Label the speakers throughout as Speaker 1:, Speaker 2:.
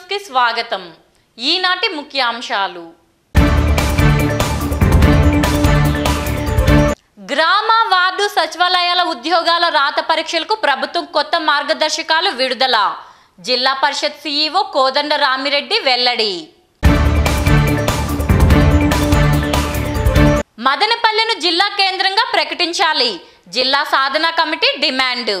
Speaker 1: కి స్వాగతం ఈనాటి ముఖ్యాంశాలు గ్రామ వార్డు సచివాలయాల ఉద్యోగాల రాత పరీక్షలకు ప్రభుత్వం కొత్త మార్గదర్శకాలు విడుదల జిల్లా పరిషత్ సీఈఓ కోదండ రామిరెడ్డి వెల్లడి మదనపల్లెను జిల్లా కేంద్రంగా ప్రకటించాలి జిల్లా సాధన కమిటీ డిమాండ్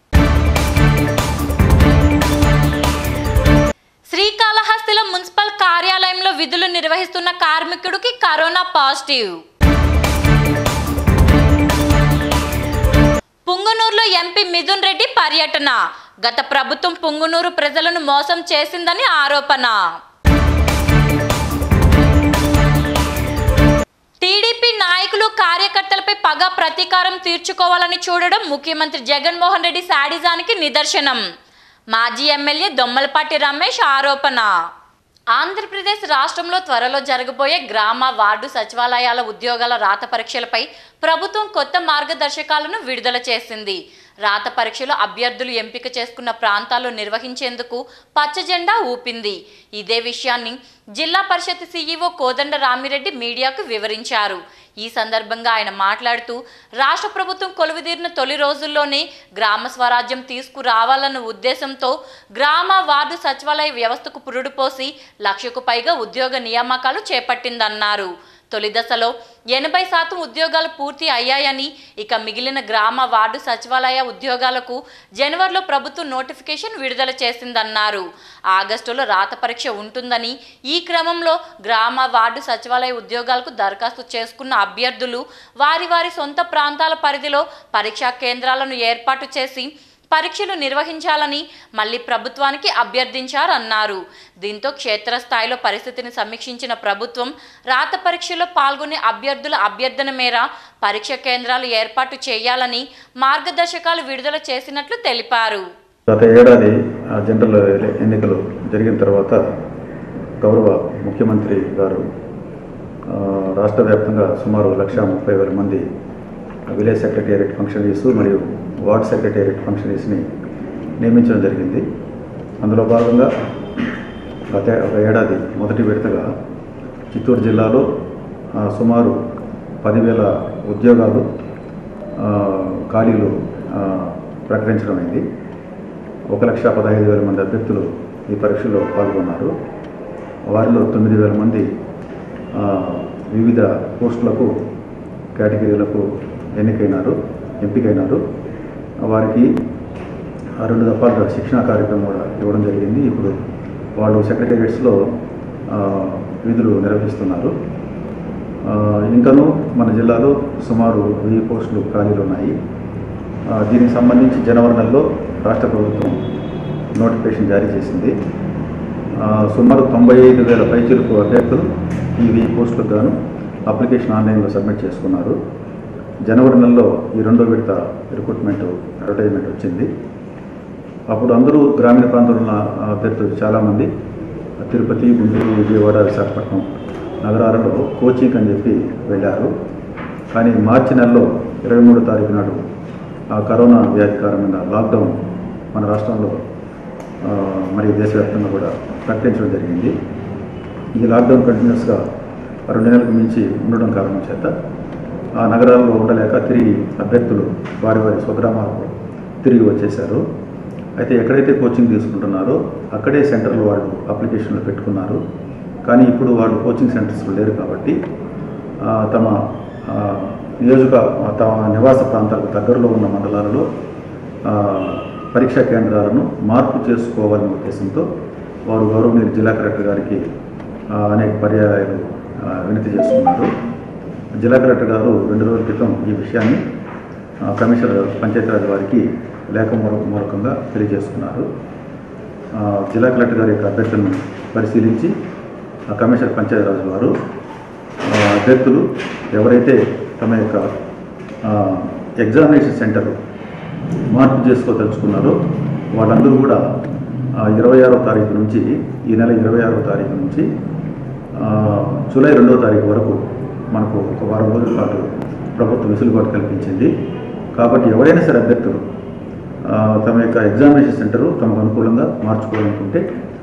Speaker 1: శ్రీకాళహస్తిలో మున్సిపల్ కార్యాలయంలో విధులు నిర్వహిస్తున్న కార్మికుడికి కరోనా పాజిటివ్ పుంగునూరులో ఎంపీ మిథున్ రెడ్డి పర్యటన గత ప్రభుత్వం పుంగునూరు ప్రజలను మోసం చేసిందని ఆరోపణ టీడీపీ నాయకులు కార్యకర్తలపై పగ ప్రతీకారం తీర్చుకోవాలని చూడడం ముఖ్యమంత్రి జగన్మోహన్ రెడ్డి శాడిజానికి నిదర్శనం మాజీ ఎమ్మెల్యే దొమ్మలపాటి రమేష్ ఆరోపణ ఆంధ్రప్రదేశ్ రాష్ట్రంలో త్వరలో జరగబోయే గ్రామ వార్డు సచివాలయాల ఉద్యోగాల రాత పరీక్షలపై ప్రభుత్వం కొత్త మార్గదర్శకాలను విడుదల చేసింది రాత పరీక్షలో అభ్యర్థులు ఎంపిక చేసుకున్న ప్రాంతాల్లో నిర్వహించేందుకు పచ్చ జెండా ఊపింది ఇదే విషయాన్ని జిల్లా పరిషత్ సీఈఓ కోదండ రామిరెడ్డి మీడియాకు వివరించారు ఈ సందర్భంగా ఆయన మాట్లాడుతూ రాష్ట్ర ప్రభుత్వం కొలువుదీరిన తొలి రోజుల్లోనే గ్రామ స్వరాజ్యం తీసుకురావాలన్న ఉద్దేశంతో గ్రామ వార్డు సచివాలయ వ్యవస్థకు పురుడు పోసి లక్షకు పైగా ఉద్యోగ నియామకాలు చేపట్టిందన్నారు తొలి దశలో ఎనభై శాతం ఉద్యోగాలు పూర్తి అయ్యాయని ఇక మిగిలిన గ్రామ వార్డు సచివాలయ ఉద్యోగాలకు జనవరిలో ప్రభుత్వం నోటిఫికేషన్ విడుదల చేసిందన్నారు ఆగస్టులో రాత పరీక్ష ఉంటుందని ఈ క్రమంలో గ్రామ వార్డు సచివాలయ ఉద్యోగాలకు దరఖాస్తు చేసుకున్న అభ్యర్థులు వారి వారి సొంత ప్రాంతాల పరిధిలో పరీక్షా కేంద్రాలను ఏర్పాటు చేసి పరీక్షలు నిర్వహించాలని మళ్ళీ ప్రభుత్వానికి అభ్యర్థించారన్నారు దీంతో క్షేత్రస్థాయిలో పరిస్థితిని సమీక్షించిన ప్రభుత్వం రాత పరీక్షలో పాల్గొనే అభ్యర్థుల అభ్యర్థన మేర పరీక్ష కేంద్రాలు ఏర్పాటు చేయాలని మార్గదర్శకాలు విడుదల చేసినట్లు తెలిపారు
Speaker 2: గత ఏడాది ఆ, జనరల్ ఎన్నికలు జరిగిన తర్వాత గౌరవ ముఖ్యమంత్రి గారు ఆ, రాష్ట్ర వ్యాప్తంగా సుమారు లక్ష ముప్పై వేల మంది విలేజ్ సెక్రటేరియట్ ఫంక్షనరీస్ మరియు వార్డ్ సెక్రటేరియట్ ఫంక్షనరీస్ని నియమించడం జరిగింది అందులో భాగంగా గత ఒక ఏడాది మొదటి విడతగా చిత్తూరు జిల్లాలో ఆ, సుమారు పదివేల ఉద్యోగాలు ఆ, ఖాళీలు ఆ, ప్రకటించడం అయింది ఒక లక్ష పదహైదు వేల మంది అభ్యర్థులు ఈ పరీక్షలో పాల్గొన్నారు వారిలో తొమ్మిది వేల మంది ఆ, వివిధ పోస్టులకు కేటగిరీలకు ఎన్నికైనారు ఎంపికైనారు వారికి ఆ రెండు దఫాలుగా శిక్షణా కార్యక్రమం కూడా ఇవ్వడం జరిగింది ఇప్పుడు వాళ్ళు సెక్రటేరియట్స్లో ఆ, విధులు నిర్వహిస్తున్నారు ఆ, ఇంకనూ మన జిల్లాలో సుమారు వెయ్యి పోస్టులు ఖాళీలు ఉన్నాయి ఆ, దీనికి సంబంధించి జనవరి నెలలో రాష్ట్ర ప్రభుత్వం నోటిఫికేషన్ జారీ చేసింది ఆ, సుమారు తొంభై ఐదు వేల పైచిలుకు అభ్యర్థులు ఈ వెయ్యి పోస్టులకు గాను అప్లికేషన్ ఆన్లైన్లో సబ్మిట్ చేసుకున్నారు జనవరి నెలలో ఈ రెండో విడత రిక్రూట్మెంట్ అడ్వర్టైజ్మెంట్ వచ్చింది అప్పుడు అందరూ గ్రామీణ ప్రాంతంలో ఉన్న అభ్యర్థులు చాలామంది తిరుపతి గుంటూరు విజయవాడ విశాఖపట్నం నగరాలలో కోచింగ్ అని చెప్పి వెళ్ళారు కానీ మార్చి నెలలో ఇరవై మూడో తారీఖు నాడు ఆ కరోనా వ్యాధి కారణంగా లాక్డౌన్ మన రాష్ట్రంలో ఆ, మరియు దేశవ్యాప్తంగా కూడా ప్రకటించడం జరిగింది ఈ లాక్డౌన్ కంటిన్యూస్గా రెండు నెలలకు మించి ఉండడం కారణం చేత ఆ నగరాల్లో ఉండలేక తిరిగి అభ్యర్థులు వారి వారి స్వగ్రామాలకు తిరిగి వచ్చేశారు అయితే ఎక్కడైతే కోచింగ్ తీసుకుంటున్నారో అక్కడే సెంటర్లు వాళ్ళు అప్లికేషన్లు పెట్టుకున్నారు కానీ ఇప్పుడు వాళ్ళు కోచింగ్ సెంటర్స్లో లేరు కాబట్టి ఆ, తమ ఆ, నియోజక తమ నివాస ప్రాంతాలకు దగ్గరలో ఉన్న మండలాలలో ఆ, పరీక్షా కేంద్రాలను మార్పు చేసుకోవాలనే ఉద్దేశంతో వారు గౌరవనీయ జిల్లా కలెక్టర్ గారికి ఆ, అనేక పర్యాయాలు ఆ, వినతి చేసుకున్నారు జిల్లా కలెక్టర్ గారు రెండు రోజుల క్రితం ఈ విషయాన్ని ఆ, కమిషనర్ పంచాయతీరాజ్ వారికి లేఖ మూలక మూలకంగా తెలియజేసుకున్నారు ఆ, జిల్లా కలెక్టర్ గారి యొక్క అభ్యర్థులను పరిశీలించి ఆ కమిషనర్ పంచాయతీరాజ్ వారు ఆ, అభ్యర్థులు ఎవరైతే తమ యొక్క ఆ, ఎగ్జామినేషన్ సెంటర్ మార్పు చేసుకోదలుచుకున్నారో వాళ్ళందరూ కూడా ఇరవై ఆరో తారీఖు నుంచి ఈ నెల ఇరవై ఆరో తారీఖు నుంచి ఆ, జూలై రెండో తారీఖు వరకు మనకు ఒక వారం రోజుల పాటు ప్రభుత్వం వెసులుబాటు కల్పించింది కాబట్టి ఎవరైనా సరే అభ్యర్థులు ఆ, తమ యొక్క ఎగ్జామినేషన్ సెంటరు తమకు అనుకూలంగా మార్చుకోవాలనుకుంటే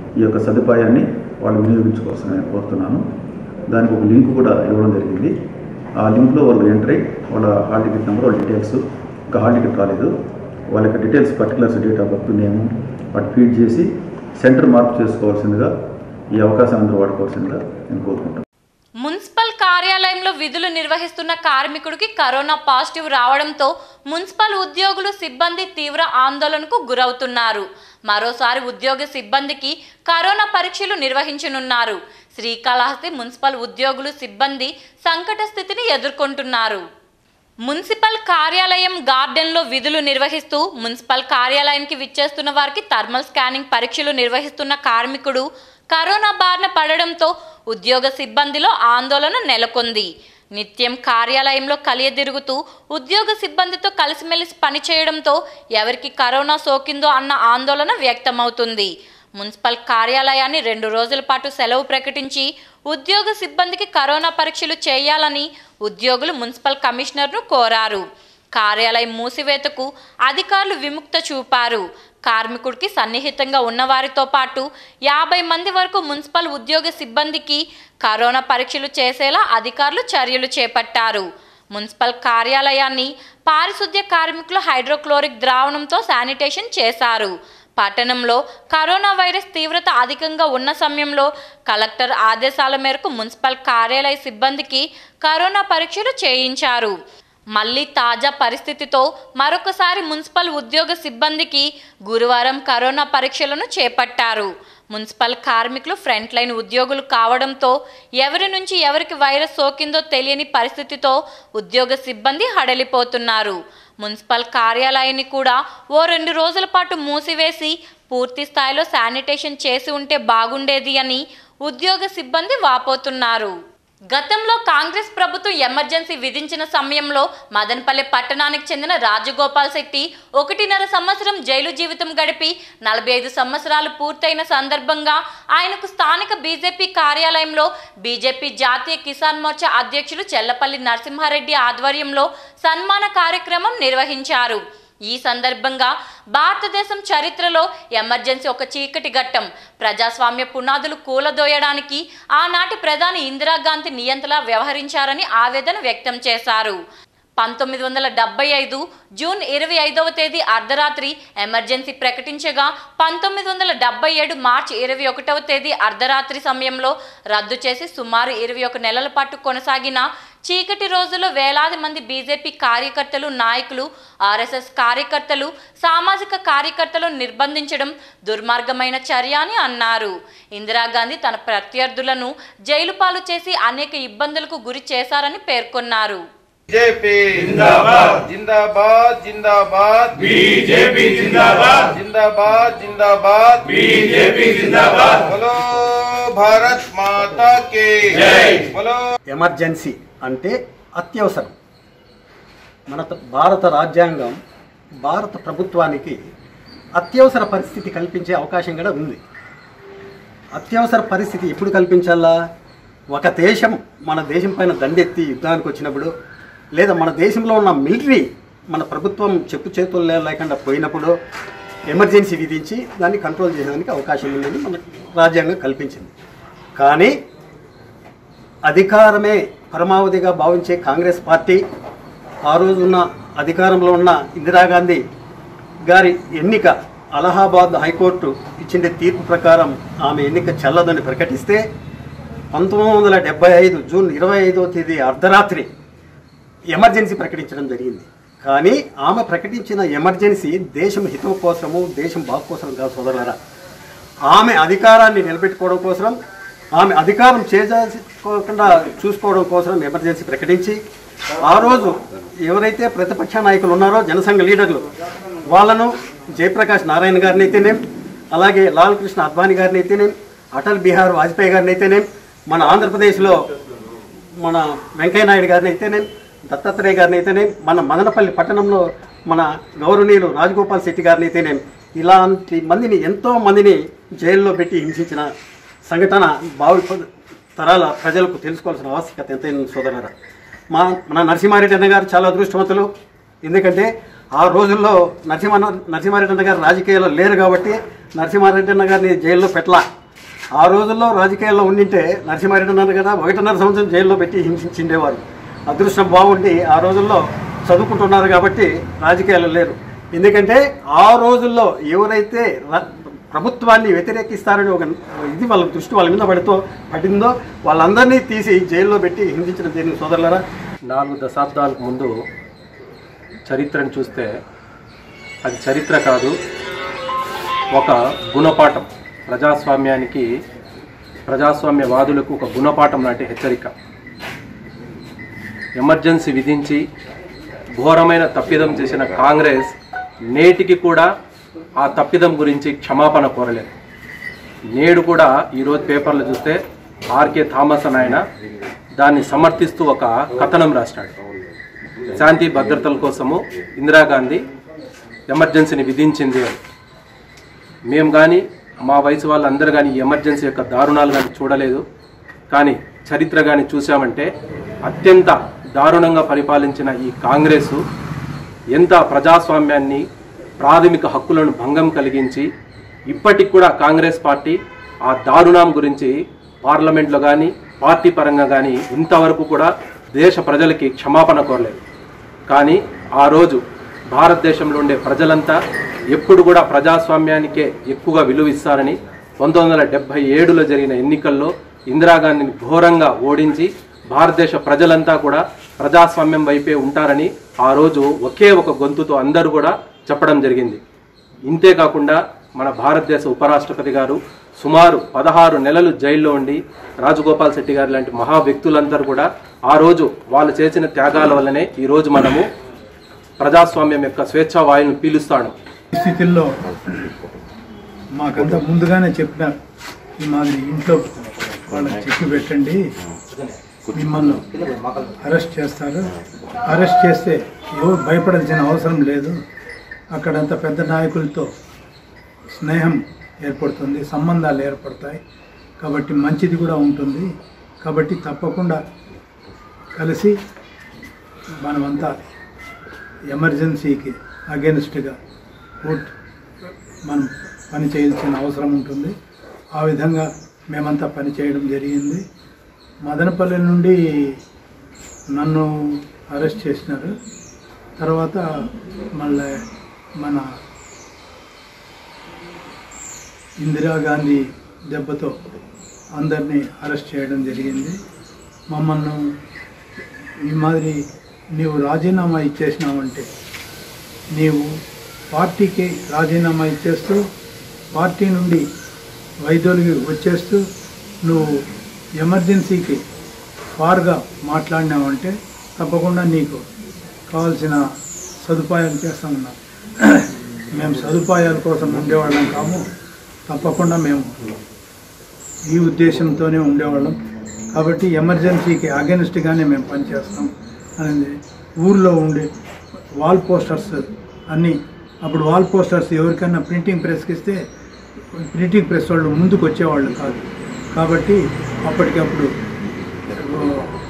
Speaker 2: ఈ యొక్క సదుపాయాన్ని వాళ్ళు వినియోగించుకోవాల్సిన కోరుతున్నాను దానికి ఒక లింక్ కూడా ఇవ్వడం జరిగింది ఆ లింక్లో వాళ్ళు ఎంటర్ అయ్యి వాళ్ళ హాల్ టికెట్ నెంబర్ వాళ్ళ డీటెయిల్స్ ఇంకా హాల్ టికెట్ రాలేదు వాళ్ళ యొక్క details particulars date of birth name వాటి ఫీడ్ చేసి సెంటర్ మార్పు చేసుకోవాల్సిందిగా ఈ అవకాశాన్ని అందరూ వాడుకోవాల్సిందిగా నేను కోరుకుంటాను
Speaker 1: మున్సిపల్ కార్యాలయంలో విధులు నిర్వహిస్తున్న కార్మికుడికి కరోనా పాజిటివ్ రావడంతో మున్సిపల్ ఉద్యోగులు సిబ్బంది తీవ్ర ఆందోళనకు గురవుతున్నారు మరోసారి ఉద్యోగ సిబ్బందికి కరోనా పరీక్షలు నిర్వహించనున్నారు శ్రీకాళహస్తి మున్సిపల్ ఉద్యోగులు సిబ్బంది సంకట స్థితిని ఎదుర్కొంటున్నారు మున్సిపల్ కార్యాలయం గార్డెన్లో విధులు నిర్వహిస్తూ మున్సిపల్ కార్యాలయానికి విచ్చేస్తున్న వారికి థర్మల్ స్కానింగ్ పరీక్షలు నిర్వహిస్తున్న కార్మికుడు కరోనా బారిన పడడంతో ఉద్యోగ సిబ్బందిలో ఆందోళన నెలకొంది నిత్యం కార్యాలయంలో కలియదిరుగుతూ ఉద్యోగ సిబ్బందితో కలిసిమెలిసి పనిచేయడంతో ఎవరికి కరోనా సోకిందో అన్న ఆందోళన వ్యక్తమవుతుంది మున్సిపల్ కార్యాలయాన్ని రెండు రోజుల పాటు సెలవు ప్రకటించి ఉద్యోగ సిబ్బందికి కరోనా పరీక్షలు చేయాలని ఉద్యోగులు మున్సిపల్ కమిషనర్ను కోరారు కార్యాలయం మూసివేతకు అధికారులు విముక్త చూపారు కార్మికుడికి సన్నిహితంగా ఉన్నవారితో పాటు యాభై మంది వరకు మున్సిపల్ ఉద్యోగ సిబ్బందికి కరోనా పరీక్షలు చేసేలా అధికారులు చర్యలు చేపట్టారు మున్సిపల్ కార్యాలయాన్ని పారిశుద్ధ్య కార్మికులు హైడ్రోక్లోరిక్ ద్రావణంతో శానిటేషన్ చేశారు పట్టణంలో కరోనా వైరస్ తీవ్రత అధికంగా ఉన్న సమయంలో కలెక్టర్ ఆదేశాల మేరకు మున్సిపల్ కార్యాలయ సిబ్బందికి కరోనా పరీక్షలు చేయించారు మళ్ళీ తాజా పరిస్థితితో మరొకసారి మున్సిపల్ ఉద్యోగ సిబ్బందికి గురువారం కరోనా పరీక్షలను చేపట్టారు మున్సిపల్ కార్మికులు ఫ్రంట్ లైన్ ఉద్యోగులు కావడంతో ఎవరి నుంచి ఎవరికి వైరస్ సోకిందో తెలియని పరిస్థితితో ఉద్యోగ సిబ్బంది హడలిపోతున్నారు మున్సిపల్ కార్యాలయాన్ని కూడా ఓ రెండు రోజుల పాటు మూసివేసి పూర్తి స్థాయిలో శానిటేషన్ చేసి ఉంటే బాగుండేది అని ఉద్యోగ సిబ్బంది వాపోతున్నారు గతంలో కాంగ్రెస్ ప్రభుత్వం ఎమర్జెన్సీ విధించిన సమయంలో మదనపల్లి పట్టణానికి చెందిన రాజగోపాల్ శెట్టి ఒకటిన్నర సంవత్సరం జైలు జీవితం గడిపి నలభై ఐదు సంవత్సరాలు పూర్తయిన సందర్భంగా ఆయనకు స్థానిక బీజేపీ కార్యాలయంలో బీజేపీ జాతీయ కిసాన్ మోర్చా అధ్యక్షులు చెల్లపల్లి నరసింహారెడ్డి ఆధ్వర్యంలో సన్మాన కార్యక్రమం నిర్వహించారు ఈ సందర్భంగా భారతదేశం చరిత్రలో ఎమర్జెన్సీ ఒక చీకటి ఘట్టం ప్రజాస్వామ్య పునాదులు కూలదోయడానికి ఆనాటి ప్రధాని ఇందిరాగాంధీ నియంతలా వ్యవహరించారని ఆవేదన వ్యక్తం చేశారు పంతొమ్మిది వందల డెబ్బై ఐదు జూన్ ఇరవై ఐదవ తేదీ అర్ధరాత్రి ఎమర్జెన్సీ ప్రకటించగా పంతొమ్మిది వందల డెబ్బై ఏడు మార్చి ఇరవై ఒకటవ తేదీ అర్ధరాత్రి సమయంలో రద్దు చేసి సుమారు ఇరవై ఒక నెలల పాటు కొనసాగిన చీకటి రోజుల్లో వేలాది మంది బీజేపీ కార్యకర్తలు నాయకులు ఆర్ఎస్ఎస్ కార్యకర్తలు సామాజిక కార్యకర్తలను నిర్బంధించడం దుర్మార్గమైన చర్య అని అన్నారు ఇందిరాగాంధీ తన ప్రత్యర్థులను జైలు పాలు చేసి అనేక ఇబ్బందులకు గురి చేశారని పేర్కొన్నారు
Speaker 3: बीजेपी
Speaker 4: जिंदाबाद
Speaker 3: जिंदाबाद जिंदाबाद
Speaker 4: बीजेपी जिंदाबाद
Speaker 3: जिंदाबाद जिंदाबाद
Speaker 4: बीजेपी जिंदाबाद
Speaker 3: बोलो भारत माता की
Speaker 4: जय।
Speaker 3: बोलो
Speaker 5: ఎమర్జెన్సీ అంటే అత్యవసరం మన త- భారత రాజ్యాంగం భారత ప్రభుత్వానికి అత్యవసర పరిస్థితి కల్పించే అవకాశం కూడా ఉంది అత్యవసర పరిస్థితి ఎప్పుడు కల్పించాలా ఒక దేశం మన దేశం పైన దండెత్తి యుద్ధానికి వచ్చినప్పుడు లేదా మన దేశంలో ఉన్న మిలిటరీ మన ప్రభుత్వం చెప్పు చేతుల్లో లేకుండా పోయినప్పుడు ఎమర్జెన్సీ విధించి దాన్ని కంట్రోల్ చేసేదానికి అవకాశం ఉందని మన రాజ్యాంగం కల్పించింది కానీ అధికారమే పరమావధిగా భావించే కాంగ్రెస్ పార్టీ ఆ రోజు ఉన్న అధికారంలో ఉన్న ఇందిరాగాంధీ గారి ఎన్నిక అలహాబాద్ హైకోర్టు ఇచ్చిన తీర్పు ప్రకారం ఆమె ఎన్నిక చెల్లదని ప్రకటిస్తే పంతొమ్మిది వందల డెబ్బై ఐదు జూన్ ఇరవై ఐదో తేదీ అర్ధరాత్రి ఎమర్జెన్సీ ప్రకటించడం జరిగింది కానీ ఆమె ప్రకటించిన ఎమర్జెన్సీ దేశం హితం కోసము దేశం బాగు కోసం కాదు సోదరులారా ఆమె అధికారాన్ని నిలబెట్టుకోవడం కోసం ఆమె అధికారం చేజాల్సుకోకుండా చూసుకోవడం కోసం ఎమర్జెన్సీ ప్రకటించి ఆ రోజు ఎవరైతే ప్రతిపక్ష నాయకులు ఉన్నారో జనసంఘ లీడర్లు వాళ్ళను జయప్రకాష్ నారాయణ గారిని అయితేనేం అలాగే లాల్ కృష్ణ అద్వానీ గారిని అయితేనేం అటల్ బిహార్ వాజ్పేయి గారిని అయితేనేం మన ఆంధ్రప్రదేశ్లో మన వెంకయ్య నాయుడు గారిని అయితేనే దత్తాత్రేయ గారిని అయితేనే మన మదనపల్లి పట్టణంలో మన గౌరవనీయులు రాజగోపాల్ శెట్టి గారిని అయితేనే ఇలాంటి మందిని ఎంతో మందిని జైల్లో పెట్టి హింసించిన సంఘటన భావి తరాల ప్రజలకు తెలుసుకోవాల్సిన ఆవశ్యకత ఎంతైనా సోదరులారా మా మన నరసింహారెడ్డి అన్న గారు చాలా అదృష్టవంతులు ఎందుకంటే ఆ రోజుల్లో నరసింహ నరసింహారెడ్డి అన్న గారు రాజకీయాల్లో లేరు కాబట్టి నరసింహారెడ్డి అన్న గారిని జైల్లో పెట్టలా ఆ రోజుల్లో రాజకీయాల్లో ఉండింటే నరసింహారెడ్డి అన్నారు కదా ఒకటిన్నర సంవత్సరం జైల్లో పెట్టి హింసించిండేవారు అదృష్టం బాగుండి ఆ రోజుల్లో చదువుకుంటున్నారు కాబట్టి రాజకీయాలు లేరు ఎందుకంటే ఆ రోజుల్లో ఎవరైతే ర- ప్రభుత్వాన్ని వ్యతిరేకిస్తారని ఒక ఇది వాళ్ళ దృష్టి వాళ్ళ మీద పడితో పడిందో వాళ్ళందరినీ తీసి జైల్లో పెట్టి హింసించిన దీనికి సోదరులరా
Speaker 6: నాలుగు దశాబ్దాలకు ముందు చరిత్రను చూస్తే అది చరిత్ర కాదు ఒక గుణపాఠం ప్రజాస్వామ్యానికి ప్రజాస్వామ్యవాదులకు ఒక గుణపాఠం లాంటి హెచ్చరిక ఎమర్జెన్సీ విధించి ఘోరమైన తప్పిదం చేసిన కాంగ్రెస్ నేటికి కూడా ఆ తప్పిదం గురించి క్షమాపణ కోరలేదు నేడు కూడా ఈరోజు పేపర్లు చూస్తే ఆర్కే థామస్ అని ఆయన దాన్ని సమర్థిస్తూ ఒక కథనం రాసినాడు శాంతి భద్రతల కోసము ఇందిరాగాంధీ ఎమర్జెన్సీని విధించింది అని మేము కానీ మా వయసు వాళ్ళందరూ కానీ ఈ ఎమర్జెన్సీ యొక్క దారుణాలు కానీ చూడలేదు కానీ చరిత్ర కానీ చూసామంటే అత్యంత దారుణంగా పరిపాలించిన ఈ కాంగ్రెసు ఎంత ప్రజాస్వామ్యాన్ని ప్రాథమిక హక్కులను భంగం కలిగించి ఇప్పటికి కూడా కాంగ్రెస్ పార్టీ ఆ దారుణం గురించి పార్లమెంట్లో కానీ పార్టీ పరంగా కానీ ఇంతవరకు కూడా దేశ ప్రజలకి క్షమాపణ కోరలేదు కానీ ఆ రోజు భారతదేశంలో ఉండే ప్రజలంతా ఎప్పుడు కూడా ప్రజాస్వామ్యానికే ఎక్కువగా విలువ ఇస్తారని పంతొమ్మిది వందల డెబ్బై ఏడులో జరిగిన ఎన్నికల్లో ఇందిరాగాంధీని ఘోరంగా ఓడించి భారతదేశ ప్రజలంతా కూడా ప్రజాస్వామ్యం వైపే ఉంటారని ఆ రోజు ఒకే ఒక గొంతుతో అందరూ కూడా చెప్పడం జరిగింది ఇంతే కాకుండా మన భారతదేశ ఉపరాష్ట్రపతి గారు సుమారు పదహారు నెలలు జైల్లో ఉండి రాజగోపాల్ శెట్టి గారు లాంటి మహా వ్యక్తులందరూ కూడా ఆ రోజు వాళ్ళు చేసిన త్యాగాల వల్లనే ఈ రోజు మనము ప్రజాస్వామ్యం యొక్క స్వేచ్ఛా వాయువును పీలుస్తాడు
Speaker 7: స్థితిలో మాకంతా ముందుగానే చెప్పినారు ఈ మాదిరి ఇంట్లో వాళ్ళకి చెప్పి పెట్టండి మిమ్మల్ని అరెస్ట్ చేస్తారు అరెస్ట్ చేస్తే ఎవరు భయపడాల్సిన అవసరం లేదు అక్కడంతా పెద్ద నాయకులతో స్నేహం ఏర్పడుతుంది సంబంధాలు ఏర్పడతాయి కాబట్టి మంచిది కూడా ఉంటుంది కాబట్టి తప్పకుండా కలిసి మనమంతా ఎమర్జెన్సీకి అగెన్స్ట్గా ఓట్ మనం పని చేయాల్సిన అవసరం ఉంటుంది ఆ విధంగా మేమంతా పని చేయడం జరిగింది మదనపల్లి నుండి నన్ను అరెస్ట్ చేసినారు తర్వాత మళ్ళీ మన ఇందిరాగాంధీ దెబ్బతో అందరినీ అరెస్ట్ చేయడం జరిగింది మమ్మల్ని ఈ మాదిరి నీవు రాజీనామా ఇచ్చేసినావంటే నీవు పార్టీకి రాజీనామా ఇచ్చేస్తూ పార్టీ నుండి వైద్యులకి వచ్చేస్తూ నువ్వు ఎమర్జెన్సీకి ఫార్గా మాట్లాడినావంటే తప్పకుండా నీకు కావాల్సిన సదుపాయాలు చేస్తామన్నారు మేము సదుపాయాల కోసం ఉండేవాళ్ళం కాము తప్పకుండా మేము ఈ ఉద్దేశంతోనే ఉండేవాళ్ళం కాబట్టి ఎమర్జెన్సీకి అగెన్స్ట్గానే మేము పనిచేస్తాం అనేది ఊర్లో ఉండే వాల్ పోస్టర్స్ అన్నీ అప్పుడు వాల్ పోస్టర్స్ ఎవరికైనా ప్రింటింగ్ ప్రెస్కి ఇస్తే ప్రింటింగ్ ప్రెస్ వాళ్ళు ముందుకు వచ్చేవాళ్ళు కాదు కాబట్టి అప్పటికప్పుడు ఓ,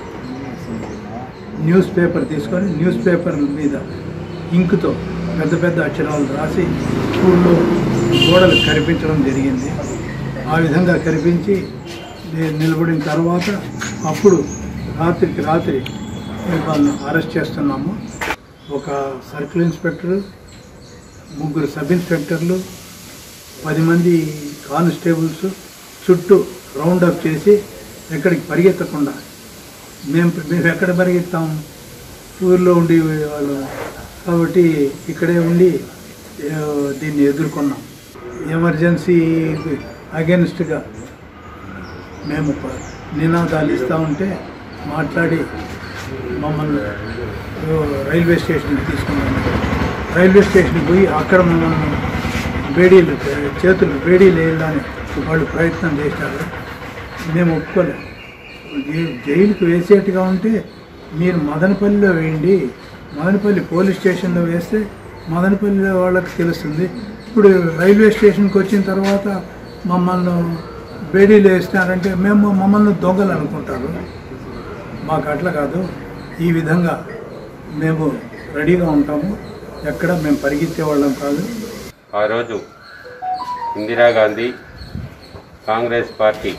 Speaker 7: న్యూస్ పేపర్ తీసుకొని న్యూస్ పేపర్ మీద ఇంకుతో పెద్ద పెద్ద అక్షరాలు రాసి స్కూల్లో గోడలు కనిపించడం జరిగింది ఆ విధంగా కనిపించి ని- నిలబడిన తర్వాత అప్పుడు రాత్రికి రాత్రి వాళ్ళని అరెస్ట్ చేస్తున్నాము ఒక సర్కిల్ ఇన్స్పెక్టర్ ముగ్గురు సబ్ ఇన్స్పెక్టర్లు పది మంది కానిస్టేబుల్స్ చుట్టూ రౌండ్ అప్ చేసి ఎక్కడికి పరిగెత్తకుండా మేము మేము ఎక్కడ పరిగెత్తాం ఊర్లో ఉండి వాళ్ళు కాబట్టి ఇక్కడే ఉండి ఆ, దీన్ని ఎదుర్కొన్నాం ఎమర్జెన్సీ అగెన్స్ట్గా మేము ప- నినాదాలు ఇస్తూ ఉంటే మాట్లాడి మమ్మల్ని ఓ, రైల్వే స్టేషన్కి తీసుకున్నాము రైల్వే స్టేషన్కి పోయి అక్కడ మమ్మల్ని బేడీలు చేతులు బేడీలు వేయాలని వాళ్ళు ప్రయత్నం చేశారు మేము ఒప్పుకోలేదు జై- జైలుకి వేసేట్టుగా ఉంటే మీరు మదనపల్లిలో వేయండి మదనపల్లి పోలీస్ స్టేషన్లో వేస్తే మదనపల్లి వాళ్ళకి తెలుస్తుంది ఇప్పుడు రైల్వే స్టేషన్కి వచ్చిన తర్వాత మమ్మల్ని బేడీలు వేసినారంటే మేము మమ్మల్ని దొంగలు అనుకుంటారు మాకు అట్లా కాదు ఈ విధంగా మేము రెడీగా ఉంటాము ఎక్కడ మేము పరిగెత్తే వాళ్ళం కాదు
Speaker 8: ఆ రోజు ఇందిరాగాంధీ కాంగ్రెస్ పార్టీ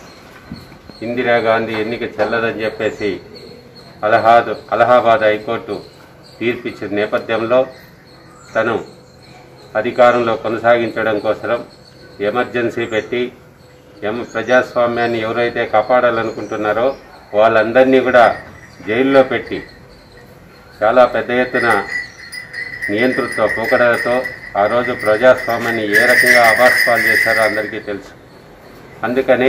Speaker 8: ఇందిరాగాంధీ ఎన్నిక చెల్లదని చెప్పేసి అలహాద్ అలహాబాద్ హైకోర్టు తీర్పిచ్చిన నేపథ్యంలో తను అధికారంలో కొనసాగించడం కోసం ఎమర్జెన్సీ పెట్టి ఎమ ప్రజాస్వామ్యాన్ని ఎవరైతే కాపాడాలనుకుంటున్నారో వాళ్ళందరినీ కూడా జైల్లో పెట్టి చాలా పెద్ద ఎత్తున నియంతృత్వ పోకడలతో ఆ రోజు ప్రజాస్వామ్యాన్ని ఏ రకంగా అభాస్పాలు చేశారో అందరికీ తెలుసు అందుకని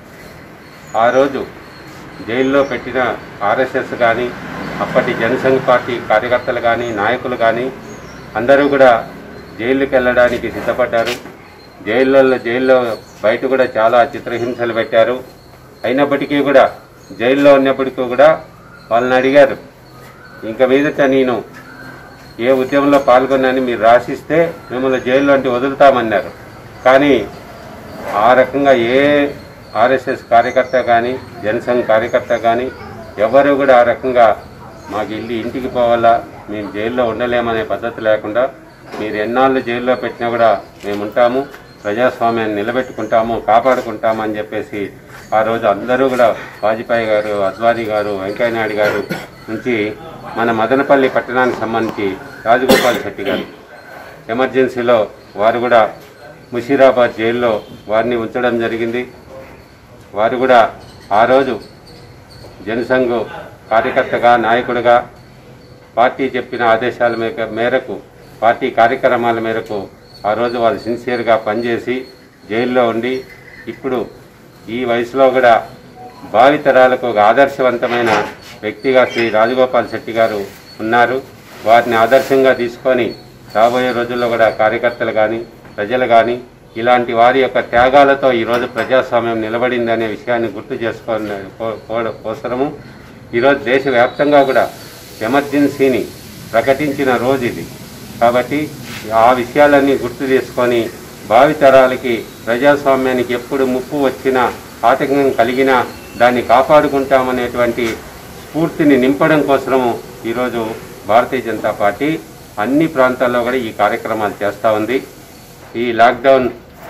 Speaker 8: ఆ రోజు జైల్లో పెట్టిన ఆర్ఎస్ఎస్ కానీ అప్పటి జనసంఘ్ పార్టీ కార్యకర్తలు కానీ నాయకులు కానీ అందరూ కూడా జైలుకి వెళ్ళడానికి సిద్ధపడ్డారు జైల్లో జైల్లో బయట కూడా చాలా చిత్రహింసలు పెట్టారు అయినప్పటికీ కూడా జైల్లో ఉన్నప్పటికీ కూడా వాళ్ళని అడిగారు ఇంక మీదట నేను ఏ ఉద్యమంలో పాల్గొన్నాని మీరు రాసిస్తే మిమ్మల్ని జైల్లో అంటే వదులుతామన్నారు కానీ ఆ రకంగా ఏ ఆర్ఎస్ఎస్ కార్యకర్త కానీ జనసంఘ్ కార్యకర్త కానీ ఎవరు కూడా ఆ రకంగా మాకు ఇల్లు ఇంటికి పోవాలా మేము జైల్లో ఉండలేమనే పద్ధతి లేకుండా మీరు ఎన్నాళ్ళు జైల్లో పెట్టినా కూడా మేము ఉంటాము ప్రజాస్వామ్యాన్ని నిలబెట్టుకుంటాము కాపాడుకుంటాము అని చెప్పేసి ఆ రోజు అందరూ కూడా వాజ్పేయి గారు అద్వానీ గారు వెంకయ్యనాయుడు గారు నుంచి మన మదనపల్లి పట్టణానికి సంబంధించి రాజగోపాల్ శెట్టి గారు ఎమర్జెన్సీలో వారు కూడా ముషీరాబాద్ జైల్లో వారిని ఉంచడం జరిగింది వారు కూడా ఆ రోజు జనసంఘ్ కార్యకర్తగా నాయకుడిగా పార్టీ చెప్పిన ఆదేశాల మేర మేరకు పార్టీ కార్యక్రమాల మేరకు ఆ రోజు వాళ్ళు సిన్సియర్గా పనిచేసి జైల్లో ఉండి ఇప్పుడు ఈ వయసులో కూడా భావితరాలకు ఒక ఆదర్శవంతమైన వ్యక్తిగా శ్రీ రాజగోపాల్ శెట్టి గారు ఉన్నారు వారిని ఆదర్శంగా తీసుకొని రాబోయే రోజుల్లో కూడా కార్యకర్తలు కానీ ప్రజలు కానీ ఇలాంటి వారి యొక్క త్యాగాలతో ఈరోజు ప్రజాస్వామ్యం నిలబడిందనే విషయాన్ని గుర్తు చేసుకొని కో- కో- కోసరము ఈరోజు దేశవ్యాప్తంగా కూడా ఎమర్జెన్సీని ప్రకటించిన రోజు ఇది కాబట్టి ఆ విషయాలన్నీ గుర్తు చేసుకొని భావితరాలకి ప్రజాస్వామ్యానికి ఎప్పుడు ముప్పు వచ్చినా ఆటంకం కలిగినా దాన్ని కాపాడుకుంటామనేటువంటి స్ఫూర్తిని నింపడం కోసము ఈరోజు భారతీయ జనతా పార్టీ అన్ని ప్రాంతాల్లో కూడా ఈ కార్యక్రమాలు చేస్తూ ఉంది ఈ లాక్డౌన్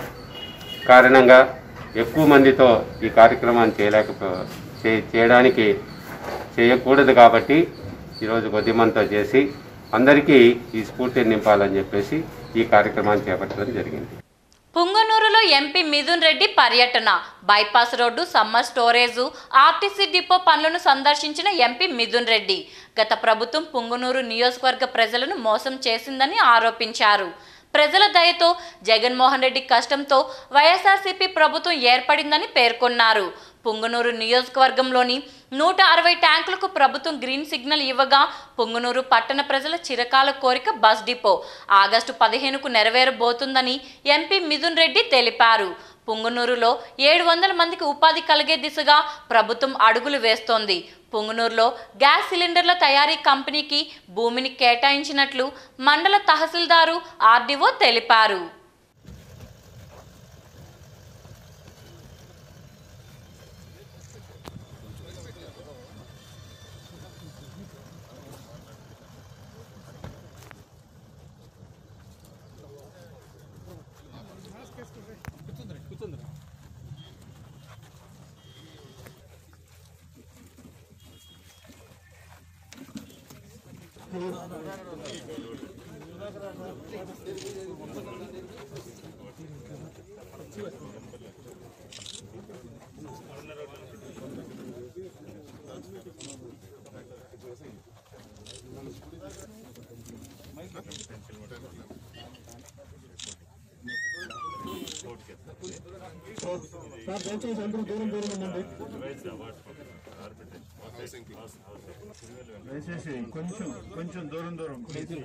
Speaker 8: కారణంగా ఎక్కువ మందితో ఈ కార్యక్రమాన్ని చేయలేకపో చే- చేయడానికి చేయకూడదు కాబట్టి ఈరోజు కొద్దిమందితో చేసి అందరికీ ఈ స్ఫూర్తిని నింపాలని చెప్పేసి ఈ కార్యక్రమాన్ని చేపట్టడం జరిగింది
Speaker 1: పుంగనూరులో ఎంపీ మిథున్ రెడ్డి పర్యటన bypass road summer storage RTC depot పనులను సందర్శించిన ఎంపీ మిథున్ రెడ్డి గత ప్రభుత్వం పుంగనూరు నియోజకవర్గ ప్రజలను మోసం చేసిందని ఆరోపించారు ప్రజల దయతో జగన్మోహన్ రెడ్డి కష్టంతో వైఎస్ఆర్సీపీ ప్రభుత్వం ఏర్పడిందని పేర్కొన్నారు పుంగనూరు నియోజకవర్గంలోని నూట అరవై ట్యాంకులకు ప్రభుత్వం గ్రీన్ సిగ్నల్ ఇవ్వగా పుంగనూరు పట్టణ ప్రజల చిరకాల కోరిక బస్ డిపో ఆగస్టు పదిహేనుకు నెరవేరబోతుందని ఎంపీ మిథున్ రెడ్డి తెలిపారు పుంగనూరులో ఏడు వందల మందికి ఉపాధి కలిగే దిశగా ప్రభుత్వం అడుగులు వేస్తోంది పుంగనూరులో గ్యాస్ సిలిండర్ల తయారీ కంపెనీకి భూమిని కేటాయించినట్లు మండల తహసీల్దారు ఆర్డీఓ తెలిపారు
Speaker 7: దయచేసి కొంచెం కొంచెం దూరం దూరం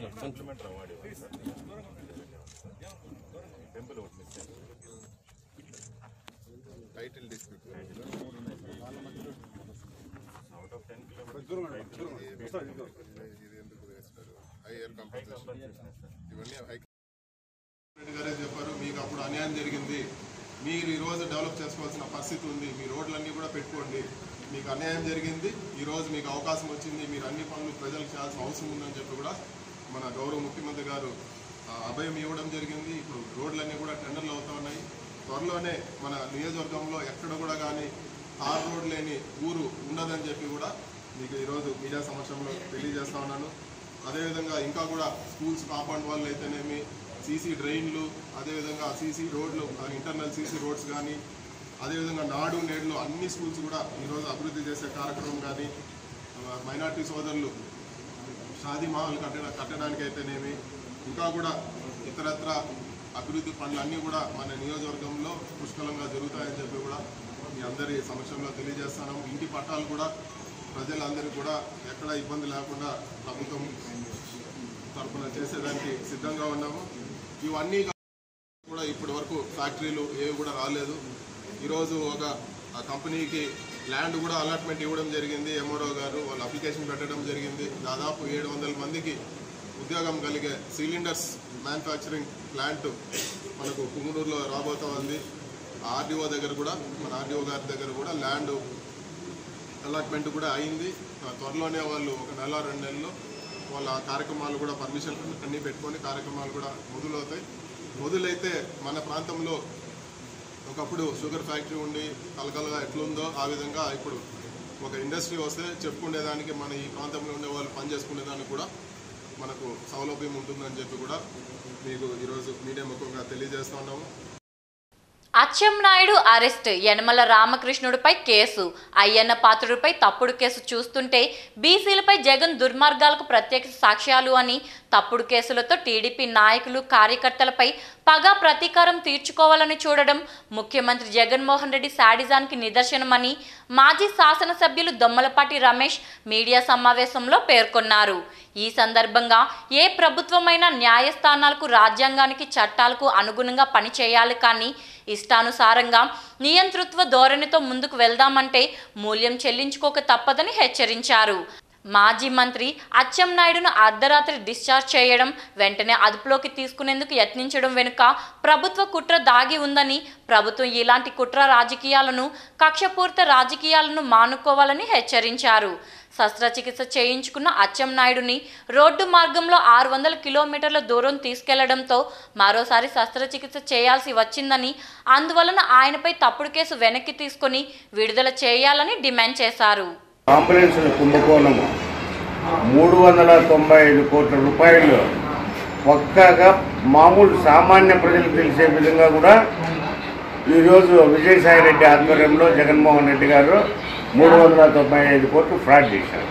Speaker 9: రెడ్డి గారే చెప్పారు మీకు అప్పుడు అన్యాయం జరిగింది మీరు ఈ రోజు డెవలప్ చేసుకోవాల్సిన పరిస్థితి ఉంది మీ రోడ్లన్నీ కూడా పెట్టుకోండి మీకు అన్యాయం జరిగింది ఈ రోజు మీకు అవకాశం వచ్చింది మీరు అన్ని పనులు ప్రజలకు చేయాల్సిన అవసరం ఉందని చెప్పి కూడా మన గౌరవ ముఖ్యమంత్రి గారు ఆ, అభయం ఇవ్వడం జరిగింది ఇప్పుడు రోడ్లన్నీ కూడా టెండర్లు అవుతా ఉన్నాయి త్వరలోనే మన నియోజకవర్గంలో ఎక్కడ కూడా కానీ తార్ రోడ్ లేని ఊరు ఉండదని చెప్పి కూడా మీకు ఈరోజు మీడియా సమక్షంలో తెలియజేస్తా ఉన్నాను అదేవిధంగా ఇంకా కూడా స్కూల్స్ కాంపౌండ్ వాళ్ళు అయితేనేమి సీసీ డ్రైన్లు అదేవిధంగా సీసీ రోడ్లు ఇంటర్నల్ సీసీ రోడ్స్ కానీ అదేవిధంగా నాడు నేడులు అన్ని స్కూల్స్ కూడా ఈరోజు అభివృద్ధి చేసే కార్యక్రమం కానీ మైనార్టీ సోదరులు షాదీ మహల్ కట్టడ కట్టడానికి అయితేనేమి ఇంకా కూడా ఇతరత్ర అభివృద్ధి పనులు అన్నీ కూడా మన నియోజకవర్గంలో పుష్కలంగా జరుగుతాయని చెప్పి కూడా మీ అందరి సమక్షంలో తెలియజేస్తాను ఇంటి పట్టాలు కూడా ప్రజలందరికీ కూడా ఎక్కడ ఇబ్బంది లేకుండా ప్రభుత్వం తరఫున చేసేదానికి సిద్ధంగా ఉన్నాము ఇవన్నీ కూడా ఇప్పటి వరకు ఫ్యాక్టరీలు ఏవి కూడా రాలేదు ఈరోజు ఒక ఆ కంపెనీకి ల్యాండ్ కూడా అలాట్మెంట్ ఇవ్వడం జరిగింది ఎంఆర్ఓ గారు వాళ్ళు అప్లికేషన్ పెట్టడం జరిగింది దాదాపు ఏడు వందల మందికి ఉద్యోగం కలిగే సిలిండర్స్ మ్యానుఫ్యాక్చరింగ్ ప్లాంట్ మనకు పుంగనూరులో రాబోతా ఉంది ఆర్డీఓ దగ్గర కూడా మన ఆర్డీఓ గారి దగ్గర కూడా ల్యాండ్ అలాట్మెంట్ కూడా అయింది ఆ త్వరలోనే వాళ్ళు ఒక నెల రెండు నెలల్లో వాళ్ళ ఆ కార్యక్రమాలు కూడా పర్మిషన్ అన్నీ పెట్టుకొని కార్యక్రమాలు కూడా మొదలవుతాయి మొదలైతే మన ప్రాంతంలో ఒకప్పుడు షుగర్ ఫ్యాక్టరీ ఉండి కలకలగా ఎట్లుందో ఆ విధంగా ఇప్పుడు ఒక ఇండస్ట్రీ వస్తే చెప్పుకునేదానికి మన ఈ ప్రాంతంలో ఉండే వాళ్ళు పనిచేసుకునేదానికి కూడా మనకు సౌలభ్యం ఉంటుందని చెప్పి కూడా మీకు ఈరోజు మీడియా ముఖంగా తెలియజేస్తా ఉన్నాము
Speaker 1: అచ్చెన్నాయుడు అరెస్ట్ యనమల రామకృష్ణుడిపై కేసు అయ్యన్న పాత్రుడిపై తప్పుడు కేసు చూస్తుంటే బీసీలపై జగన్ దుర్మార్గాలకు ప్రత్యేక సాక్ష్యాలు అని తప్పుడు కేసులతో టీడీపీ నాయకులు కార్యకర్తలపై పగ ప్రతీకారం తీర్చుకోవాలని చూడడం ముఖ్యమంత్రి జగన్మోహన్ రెడ్డి శాడిజానికి నిదర్శనమని మాజీ శాసనసభ్యులు దొమ్మలపాటి రమేష్ మీడియా సమావేశంలో పేర్కొన్నారు ఈ సందర్భంగా ఏ ప్రభుత్వమైనా న్యాయస్థానాలకు రాజ్యాంగానికి చట్టాలకు అనుగుణంగా పనిచేయాలి కానీ ఇష్టానుసారంగా నియంతృత్వ ధోరణితో ముందుకు వెళ్దామంటే మూల్యం చెల్లించుకోక తప్పదని హెచ్చరించారు మాజీ మంత్రి అచ్చెన్నాయుడును అర్ధరాత్రి డిశ్చార్జ్ చేయడం వెంటనే అదుపులోకి తీసుకునేందుకు యత్నించడం వెనుక ప్రభుత్వ కుట్ర దాగి ఉందని ప్రభుత్వం ఇలాంటి కుట్ర రాజకీయాలను కక్షపూరిత రాజకీయాలను మానుకోవాలని హెచ్చరించారు శస్త్రచికిత్స చేయించుకున్న అచ్చెన్నాయుడుని రోడ్డు మార్గంలో ఆరు వందల కిలోమీటర్ల దూరం తీసుకెళ్లడంతో మరోసారి శస్త్రచికిత్స చేయాల్సి వచ్చిందని అందువలన ఆయనపై తప్పుడు కేసు వెనక్కి తీసుకొని విడుదల చేయాలని డిమాండ్ చేశారు
Speaker 10: అంబులెన్సుల కుంభకోణము మూడు వందల తొంభై ఐదు కోట్ల రూపాయలు పక్కాగా మామూలు సామాన్య ప్రజలకు తెలిసే విధంగా కూడా ఈరోజు విజయసాయి రెడ్డి ఆధ్వర్యంలో జగన్మోహన్ రెడ్డి గారు మూడు వందల తొంభై ఐదు కోట్లు ఫ్రాడ్ చేశారు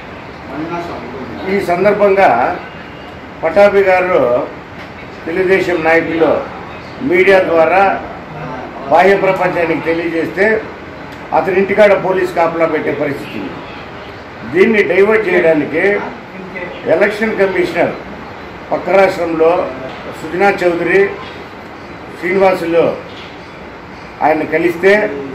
Speaker 10: ఈ సందర్భంగా పటాభి గారు తెలుగుదేశం నాయకులు మీడియా ద్వారా బాహ్య ప్రపంచానికి తెలియజేస్తే అతని ఇంటికాడ పోలీస్ కాపలా పెట్టే పరిస్థితి దీన్ని డైవర్ట్ చేయడానికి ఎలక్షన్ కమిషనర్ పక్క రాష్ట్రంలో సుజనా చౌదరి శ్రీనివాసులు ఆయన కలిస్తే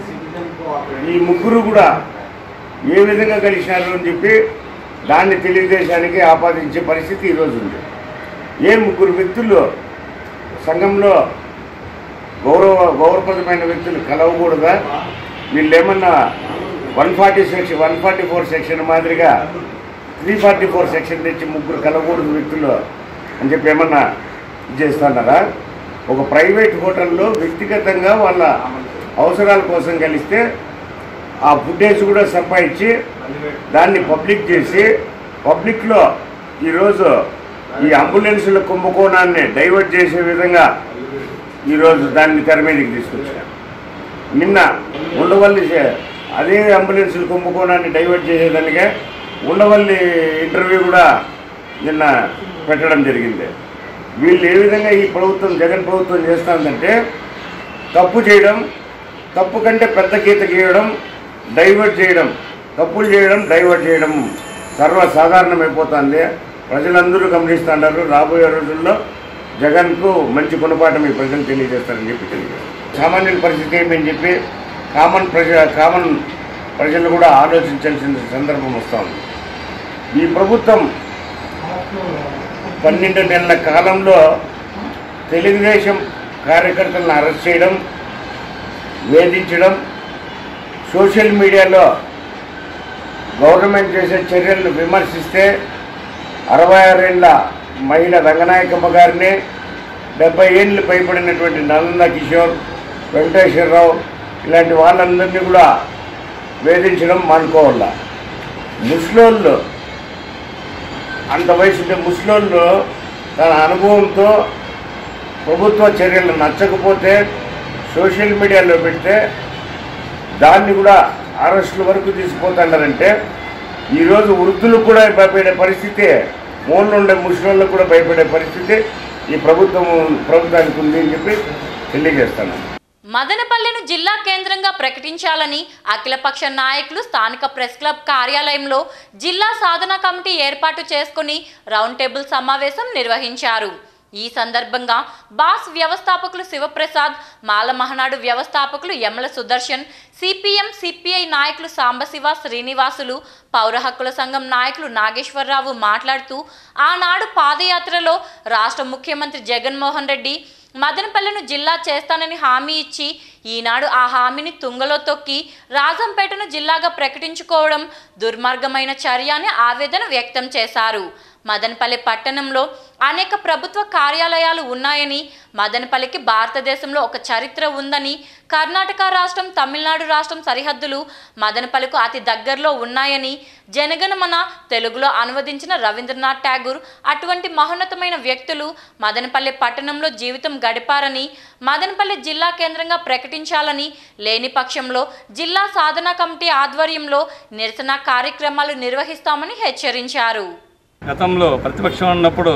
Speaker 10: ఈ ముగ్గురు కూడా ఏ విధంగా కలిసినారు అని చెప్పి దాన్ని తెలుగుదేశానికి ఆపాదించే పరిస్థితి ఈరోజు ఉంది ఏ ముగ్గురు వ్యక్తులు సంఘంలో గౌరవ గౌరవప్రదమైన వ్యక్తులు కలవకూడదా వీళ్ళు ఏమన్నా one forty section one forty four section మాదిరిగా త్రీ ఫార్టీ ఫోర్ సెక్షన్ తెచ్చి ముగ్గురు కలవకూడదు వ్యక్తులు అని చెప్పి ఏమన్నా ఇది చేస్తున్నారా ఒక ప్రైవేట్ హోటల్లో వ్యక్తిగతంగా వాళ్ళ అవసరాల కోసం కలిస్తే ఆ ఫుటేజ్ కూడా సంపాదించి దాన్ని పబ్లిక్ చేసి పబ్లిక్లో ఈరోజు ఈ అంబులెన్సుల కుంభకోణాన్ని డైవర్ట్ చేసే విధంగా ఈరోజు దాన్ని తెర మీదకి తీసుకొచ్చారు నిన్న ఉండవల్లి చే- అదే అంబులెన్సుల కుంభకోణాన్ని డైవర్ట్ చేసేదానికే ఉండవల్లి ఇంటర్వ్యూ కూడా నిన్న పెట్టడం జరిగింది వీళ్ళు ఏ విధంగా ఈ ప్రభుత్వం జగన్ ప్రభుత్వం చేస్తుందంటే తప్పు చేయడం తప్పు కంటే పెద్ద గీత గీయడం డైవర్ట్ చేయడం తప్పులు చేయడం డైవర్ట్ చేయడం సర్వసాధారణమైపోతుంది ప్రజలందరూ గమనిస్తున్నారు రాబోయే రోజుల్లో జగన్కు మంచి గుణపాఠం ఈ ప్రజలు తెలియజేస్తారని చెప్పి తెలియజేస్తారు సామాన్యుల పరిస్థితి ఏమని చెప్పి కామన్ ప్రజ కామన్ ప్రజలు కూడా ఆలోచించాల్సిన సందర్భం వస్తూ ఉంది ఈ ప్రభుత్వం పన్నెండు నెలల కాలంలో తెలుగుదేశం కార్యకర్తలను అరెస్ట్ చేయడం వేధించడం సోషల్ మీడియాలో గవర్నమెంట్ చేసే చర్యలను విమర్శిస్తే అరవై ఆరేళ్ల మహిళ రంగనాయకమ్మ గారిని డెబ్బై ఏళ్ళు పైబడినటువంటి నలంద కిషోర్ వెంకటేశ్వరరావు ఇలాంటి వాళ్ళందరినీ కూడా వేధించడం మానుకోవాల ముసలోళ్ళు అంత వయసు ఉండే ముసలోళ్ళు తన అనుభవంతో ప్రభుత్వ చర్యలు నచ్చకపోతే సోషల్ మీడియాలో పెడితే దాన్ని కూడా అరెస్టుల వరకు తీసుకుపోతున్నారంటే ఈరోజు వృద్ధులకు కూడా భయపడే పరిస్థితి మూలలో ఉండే ముసలిళ్ళకు కూడా భయపడే పరిస్థితి ఈ ప్రభుత్వం ప్రభుత్వానికి ఉంది అని చెప్పి తెలియజేస్తాను
Speaker 1: మదనపల్లెను జిల్లా కేంద్రంగా ప్రకటించాలని అఖిలపక్ష నాయకులు స్థానిక ప్రెస్ క్లబ్ కార్యాలయంలో జిల్లా సాధన కమిటీ ఏర్పాటు చేసుకుని రౌండ్ టేబుల్ సమావేశం నిర్వహించారు ఈ సందర్భంగా బాస్ వ్యవస్థాపకులు శివప్రసాద్ మాల మహనాడు వ్యవస్థాపకులు యమల సుదర్శన్ సిపిఎం సిపిఐ నాయకులు సాంబశివ శ్రీనివాసులు పౌర హక్కుల సంఘం నాయకులు నాగేశ్వరరావు మాట్లాడుతూ ఆనాడు పాదయాత్రలో రాష్ట్ర ముఖ్యమంత్రి జగన్మోహన్ రెడ్డి మదనపల్లెను జిల్లా చేస్తానని హామీ ఇచ్చి ఈనాడు ఆ హామీని తుంగలో తొక్కి రాజంపేటను జిల్లాగా ప్రకటించుకోవడం దుర్మార్గమైన చర్య అని ఆవేదన వ్యక్తం చేశారు మదనపల్లి పట్టణంలో అనేక ప్రభుత్వ కార్యాలయాలు ఉన్నాయని మదనపల్లికి భారతదేశంలో ఒక చరిత్ర ఉందని కర్ణాటక రాష్ట్రం తమిళనాడు రాష్ట్రం సరిహద్దులు మదనపల్లికు అతి దగ్గరలో ఉన్నాయని జనగణమన తెలుగులో అనువదించిన రవీంద్రనాథ్ ఠాగూర్ అటువంటి మహోన్నతమైన వ్యక్తులు మదనపల్లి పట్టణంలో జీవితం గడిపారని మదనపల్లి జిల్లా కేంద్రంగా ప్రకటించాలని లేని పక్షంలో జిల్లా సాధన కమిటీ ఆధ్వర్యంలో నిరసన కార్యక్రమాలు నిర్వహిస్తామని హెచ్చరించారు
Speaker 7: గతంలో ప్రతిపక్షం ఉన్నప్పుడు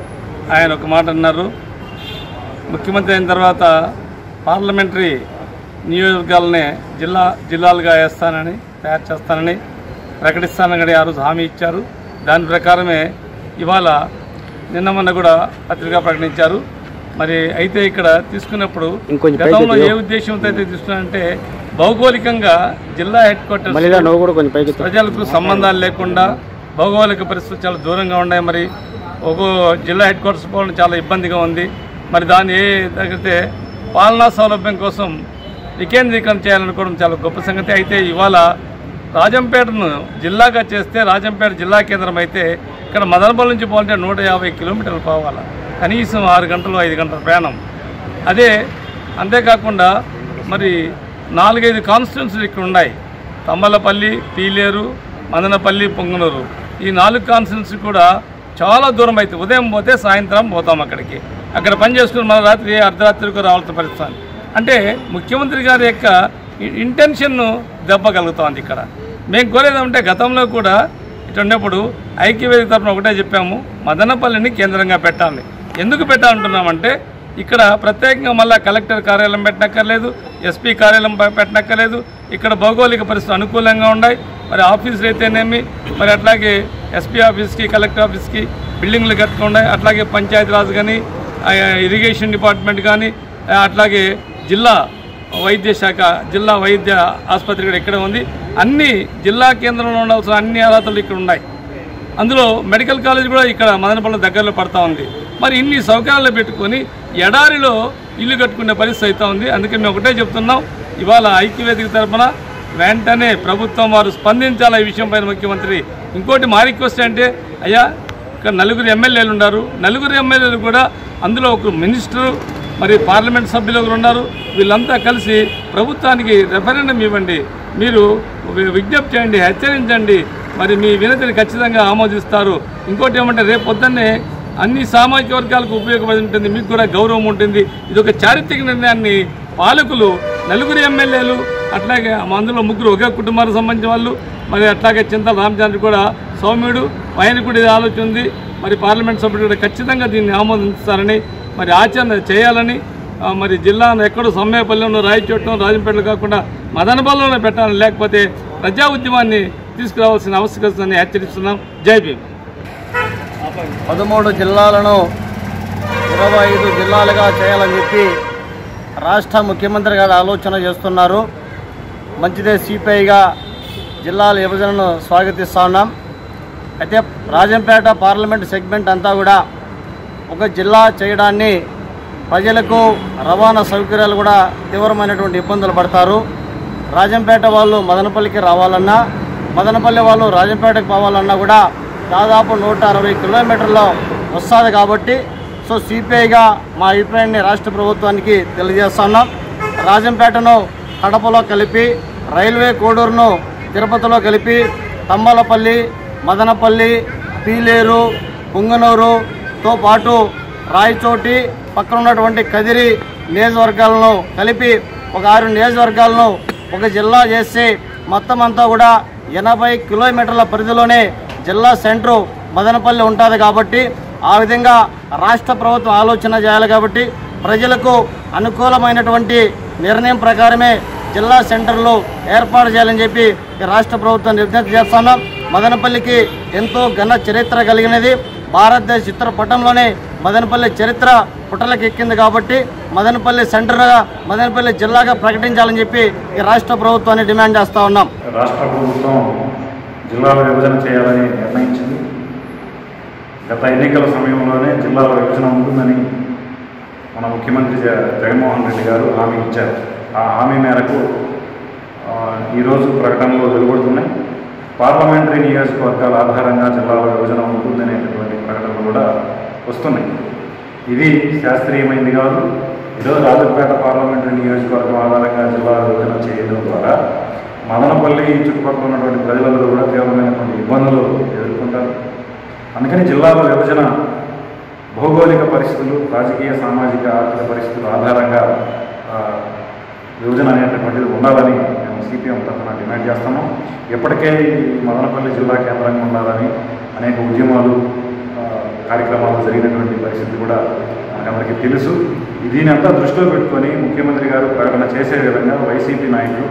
Speaker 7: ఆయన ఒక మాట అన్నారు ముఖ్యమంత్రి అయిన తర్వాత పార్లమెంటరీ నియోజకవర్గాలనే జిల్లా జిల్లాలుగా వేస్తానని తయారు చేస్తానని ప్రకటిస్తానని కూడా ఆ రోజు హామీ ఇచ్చారు దాని ప్రకారమే ఇవాళ నిన్న మొన్న కూడా పత్రికా ప్రకటించారు మరి అయితే ఇక్కడ తీసుకున్నప్పుడు గతంలో ఏ ఉద్దేశంతో అయితే తీసుకున్నారంటే భౌగోళికంగా జిల్లా హెడ్ క్వార్టర్స్ ప్రజలకు సంబంధాలు లేకుండా భౌగోళిక పరిస్థితులు చాలా దూరంగా ఉన్నాయి మరి ఒక్కో జిల్లా హెడ్ క్వార్టర్స్ పోవడం చాలా ఇబ్బందిగా ఉంది మరి దాన్ని ఏ తగ్గితే పాలనా సౌలభ్యం కోసం వికేంద్రీకరణ చేయాలనుకోవడం చాలా గొప్ప సంగతి అయితే ఇవాళ రాజంపేటను జిల్లాగా చేస్తే రాజంపేట జిల్లా కేంద్రం అయితే ఇక్కడ మదనపల్లి నుంచి పోవాలంటే నూట యాభై కిలోమీటర్లు పోవాలి కనీసం ఆరు గంటలు ఐదు గంటల ప్రయాణం అదే అంతేకాకుండా మరి నాలుగైదు కాన్స్టిట్యున్సీలు ఇక్కడ ఉన్నాయి తమ్మలపల్లి పీలేరు మదనపల్లి పొంగనూరు ఈ నాలుగు కాన్స్టిట్యున్సీ కూడా చాలా దూరం అయితే ఉదయం పోతే సాయంత్రం పోతాం అక్కడికి అక్కడ పని చేసుకుని మన రాత్రి అర్ధరాత్రికి రావాల్సిన పరిస్థితి అంటే ముఖ్యమంత్రి గారి యొక్క ఇంటెన్షన్ను దెబ్బ కలుగుతోంది ఇక్కడ మేము కోరేదంటే గతంలో కూడా ఇటు ఉన్నప్పుడు ఐక్యవేదిక తరఫున ఒకటే చెప్పాము మదనపల్లిని కేంద్రంగా పెట్టాలి ఎందుకు పెట్టాలంటున్నామంటే ఇక్కడ ప్రత్యేకంగా మళ్ళీ కలెక్టర్ కార్యాలయం పెట్టనక్కర్లేదు ఎస్పీ కార్యాలయం పె- పెట్టనక్కర్లేదు ఇక్కడ భౌగోళిక పరిస్థితులు అనుకూలంగా ఉన్నాయి మరి ఆఫీసులు అయితేనేమి మరి అట్లాగే ఎస్పీ ఆఫీస్కి కలెక్టర్ ఆఫీస్కి బిల్డింగ్లు కట్టుకున్నాయి అట్లాగే పంచాయతీరాజ్ కానీ ఆ, ఇరిగేషన్ డిపార్ట్మెంట్ కానీ ఆ, అట్లాగే జిల్లా వైద్య శాఖ జిల్లా వైద్య ఆసుపత్రి కూడా ఇక్కడ ఉంది అన్ని జిల్లా కేంద్రంలో ఉండాల్సిన అన్ని అర్హతలు ఇక్కడ ఉన్నాయి అందులో మెడికల్ కాలేజ్ కూడా ఇక్కడ మదనపల్లి దగ్గరలో పడతా ఉంది మరి ఇన్ని సౌకర్యాలు పెట్టుకొని ఎడారిలో ఇల్లు కట్టుకునే పరిస్థితి అవుతా ఉంది అందుకే మేము ఒకటే చెప్తున్నాం ఇవాళ ఐక్యవేదిక తరఫున వెంటనే ప్రభుత్వం వారు స్పందించాలి ఈ విషయం పైన ముఖ్యమంత్రి ఇంకోటి మా రిక్వెస్ట్ అంటే అయ్యా ఇక్కడ నలుగురు ఎమ్మెల్యేలు ఉన్నారు నలుగురు ఎమ్మెల్యేలు కూడా అందులో ఒక మినిస్టరు మరి పార్లమెంట్ సభ్యులు ఒకరు ఉన్నారు వీళ్ళంతా కలిసి ప్రభుత్వానికి రెఫరెండం ఇవ్వండి మీరు వి- విజ్ఞప్తి చేయండి హెచ్చరించండి మరి మీ వినతిని ఖచ్చితంగా ఆమోదిస్తారు ఇంకోటి ఏమంటే రేపు పొద్దున్నే అన్ని సామాజిక వర్గాలకు ఉపయోగపడి ఉంటుంది మీకు కూడా గౌరవం ఉంటుంది ఇది ఒక చారిత్రక నిర్ణయాన్ని పాలకులు నలుగురు ఎమ్మెల్యేలు అట్లాగే అందులో ముగ్గురు ఒకే కుటుంబానికి సంబంధించిన వాళ్ళు మరి అట్లాగే చింతల రామచంద్ర కూడా సౌమ్యుడు ఆయన కూడా ఇది ఆలోచన ఉంది మరి పార్లమెంట్ సభ్యులు కూడా ఖచ్చితంగా దీన్ని ఆమోదిస్తారని మరి ఆచరణ చేయాలని ఆ, మరి జిల్లాను ఎక్కడో సమ్మేపల్లిలో రాయచోటం రాజంపేటలో కాకుండా మదనపల్లిలోనే పెట్టాలని లేకపోతే ప్రజా ఉద్యమాన్ని తీసుకురావాల్సిన ఆవశ్యకతని హెచ్చరిస్తున్నాం జై భీమ్
Speaker 5: పదమూడు జిల్లాలను ఇరవై ఐదు జిల్లాలుగా చేయాలని చెప్పి రాష్ట్ర ముఖ్యమంత్రి గారు ఆలోచన చేస్తున్నారు మంచిదే సిపిఐగా జిల్లాల విభజనను స్వాగతిస్తా ఉన్నాం అయితే రాజంపేట పార్లమెంట్ సెగ్మెంట్ అంతా కూడా ఒక జిల్లా చేయడాన్ని ప్రజలకు రవాణా సౌకర్యాలు కూడా తీవ్రమైనటువంటి ఇబ్బందులు పడతారు రాజంపేట వాళ్ళు మదనపల్లికి రావాలన్నా మదనపల్లి వాళ్ళు రాజంపేటకు పోవాలన్నా కూడా దాదాపు నూట అరవై కిలోమీటర్లు వస్తుంది కాబట్టి సో సిపిఐగా మా అభిప్రాయాన్ని రాష్ట్ర ప్రభుత్వానికి తెలియజేస్తున్నాం
Speaker 11: రాజంపేటను కడపలో కలిపి రైల్వే కోడూరును తిరుపతిలో కలిపి తమ్మలపల్లి మదనపల్లి పీలేరు పుంగనూరుతో పాటు రాయచోటి పక్కన ఉన్నటువంటి కదిరి నియోజకవర్గాలను కలిపి ఒక ఆరు నియోజకవర్గాలను ఒక జిల్లా చేసి మొత్తం అంతా కూడా ఎనభై కిలోమీటర్ల పరిధిలోనే జిల్లా సెంటరు మదనపల్లి ఉంటుంది కాబట్టి ఆ విధంగా రాష్ట్ర ప్రభుత్వం ఆలోచన చేయాలి కాబట్టి ప్రజలకు అనుకూలమైనటువంటి నిర్ణయం ప్రకారమే జిల్లా సెంటర్లు ఏర్పాటు చేయాలని చెప్పి ఈ రాష్ట్ర ప్రభుత్వం విజ్ఞప్తి చేస్తున్నాం మదనపల్లికి ఎంతో ఘన చరిత్ర కలిగినది భారతదేశ చిత్రపటంలోనే మదనపల్లి చరిత్ర పుట్టలకు ఎక్కింది కాబట్టి మదనపల్లి సెంటర్గా మదనపల్లి జిల్లాగా ప్రకటించాలని చెప్పి ఈ రాష్ట్ర ప్రభుత్వాన్ని డిమాండ్ చేస్తూ ఉన్నాం
Speaker 12: రాష్ట్ర ప్రభుత్వం జిల్లాల విభజన చేయాలని నిర్ణయించింది గత ఎన్నికల సమయంలోనే జిల్లాల విభజన ఉంటుందని మన ముఖ్యమంత్రి జ- జగన్మోహన్ రెడ్డి గారు హామీ ఇచ్చారు ఆ హామీ మేరకు ఆ, ఈరోజు ప్రకటనలు వెలువడుతున్నాయి పార్లమెంటరీ నియోజకవర్గాల ఆధారంగా జిల్లాల విభజన ఉంటుందనేటటువంటి ప్రకటనలు కూడా వస్తున్నాయి ఇది శాస్త్రీయమైంది కాదు ఈరోజు రాజపేట పార్లమెంటరీ నియోజకవర్గం ఆధారంగా జిల్లా విభజన చేయడం ద్వారా మదనపల్లి చుట్టుపక్కల ఉన్నటువంటి ప్రజలందరూ కూడా తీవ్రమైనటువంటి ఇబ్బందులు ఎదుర్కొంటారు అందుకని జిల్లాల విభజన భౌగోళిక పరిస్థితులు రాజకీయ సామాజిక ఆర్థిక పరిస్థితుల ఆధారంగా ఆ, విభజన అనేటటువంటిది ఉండాలని మేము సిపిఎం తరఫున డిమాండ్ చేస్తున్నాం ఇప్పటికే ఈ మదనపల్లి జిల్లా కేంద్రంగా ఉండాలని అనేక ఉద్యమాలు ఆ, కార్యక్రమాలు జరిగినటువంటి పరిస్థితి కూడా మనకందరికీ తెలుసు దీని అంతా దృష్టిలో పెట్టుకొని ముఖ్యమంత్రి గారు ప్రకటన చేసే విధంగా వైసీపీ నాయకులు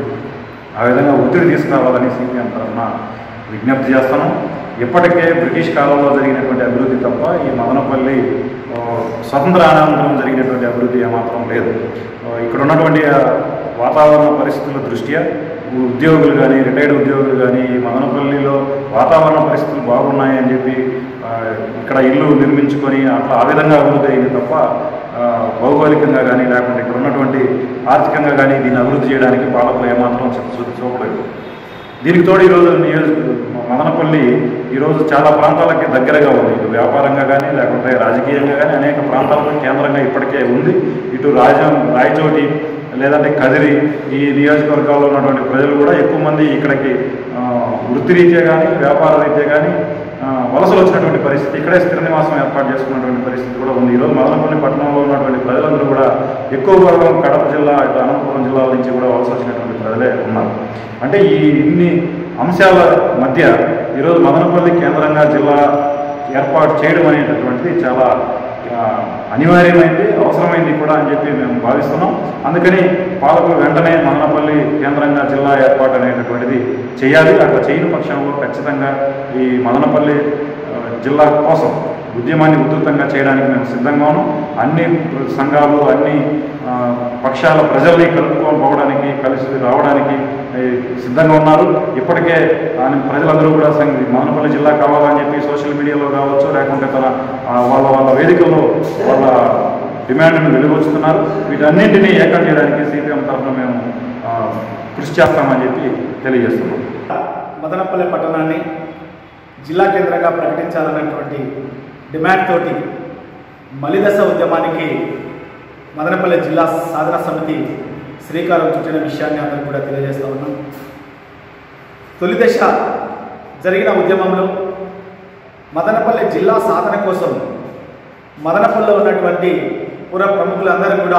Speaker 12: ఆ విధంగా ఒత్తిడి తీసుకురావాలని సిపిఎం తరఫున విజ్ఞప్తి చేస్తున్నాం ఇప్పటికే బ్రిటిష్ కాలంలో జరిగినటువంటి అభివృద్ధి తప్ప ఈ మదనపల్లి ఆ, స్వతంత్ర అనంతరం జరిగినటువంటి అభివృద్ధి ఏమాత్రం లేదు ఆ, ఇక్కడ ఉన్నటువంటి ఆ, వాతావరణ పరిస్థితుల దృష్ట్యా ఉద్యోగులు కానీ రిటైర్డ్ ఉద్యోగులు కానీ ఈ మదనపల్లిలో వాతావరణ పరిస్థితులు బాగున్నాయని చెప్పి ఆ, ఇక్కడ ఇల్లు నిర్మించుకొని అట్లా ఆ విధంగా అభివృద్ధి అయింది తప్ప ఆ, భౌగోళికంగా కానీ లేకుంటే ఇక్కడ ఉన్నటువంటి ఆర్థికంగా కానీ దీన్ని అభివృద్ధి చేయడానికి పాలకులు ఏమాత్రం చిత్తశుద్ధి చూపలేదు దీనికి తోడు ఈరోజు నియోజక మదనపల్లి ఈరోజు చాలా ప్రాంతాలకి దగ్గరగా ఉంది ఇటు వ్యాపారంగా కానీ లేకుంటే రాజకీయంగా కానీ అనేక ప్రాంతాలకు కేంద్రంగా ఇప్పటికే ఉంది ఇటు రాజం రాయచోటి లేదంటే కదిరి ఈ నియోజకవర్గాల్లో ఉన్నటువంటి ప్రజలు కూడా ఎక్కువ మంది ఇక్కడికి ఆ, వృత్తిరీత్యా కానీ వ్యాపార రీత్యా కానీ ఆ, వలసలు వచ్చినటువంటి పరిస్థితి ఇక్కడే స్థిర నివాసం ఏర్పాటు చేసుకున్నటువంటి పరిస్థితి కూడా ఉంది ఈరోజు మదనపల్లి పట్టణంలో ఉన్నటువంటి ప్రజలందరూ కూడా ఎక్కువ భాగం కడప జిల్లా ఇటు అనంతపురం జిల్లాల నుంచి కూడా వలస వచ్చినటువంటి ప్రజలే ఉన్నారు అంటే ఈ ఇన్ని అంశాల మధ్య ఈరోజు మదనపల్లి కేంద్రంగా జిల్లా ఏర్పాటు చేయడం అనేటటువంటిది చాలా ఆ, అనివార్యమైంది అవసరమైంది కూడా అని చెప్పి మేము భావిస్తున్నాం అందుకని పాలకులు వెంటనే మదనపల్లి కేంద్రంగా జిల్లా ఏర్పాటు అనేటటువంటిది చేయాలి అట్లా చేయని పక్షంలో ఖచ్చితంగా ఈ మదనపల్లి ఆ, జిల్లా కోసం ఉద్యమాన్ని ఉధృతంగా చేయడానికి మేము సిద్ధంగా ఉన్నాం అన్ని సంఘాలు అన్ని ఆ, పక్షాల ప్రజల్ని కలుపుకొని పోవడానికి కలిసి రావడానికి ఏ, సిద్ధంగా ఉన్నారు ఇప్పటికే ఆయన ప్రజలందరూ కూడా సంఘ మదనపల్లి జిల్లా కావాలని చెప్పి సోషల్ మీడియాలో కావచ్చు లేకుంటే తన ఆ, వాళ్ళ వాళ్ళ వేదికల్లో వాళ్ళ డిమాండ్ను వెలువచ్చుతున్నారు వీటన్నింటినీ ఏకం చేయడానికి సిపిఎం తరఫున మేము ఆ, కృషి చేస్తామని చెప్పి తెలియజేస్తున్నాం
Speaker 13: మదనపల్లి పట్టణాన్ని జిల్లా కేంద్రంగా ప్రకటించాలన్నటువంటి డిమాండ్ తోటి మలిదశ ఉద్యమానికి మదనపల్లి జిల్లా సాధన సమితి శ్రీకారం చుట్టిన విషయాన్ని అందరికీ కూడా తెలియజేస్తా ఉన్నాం తొలి దశ జరిగిన ఉద్యమంలో మదనపల్లి జిల్లా సాధన కోసం మదనపల్లిలో ఉన్నటువంటి పుర ప్రముఖులందరూ కూడా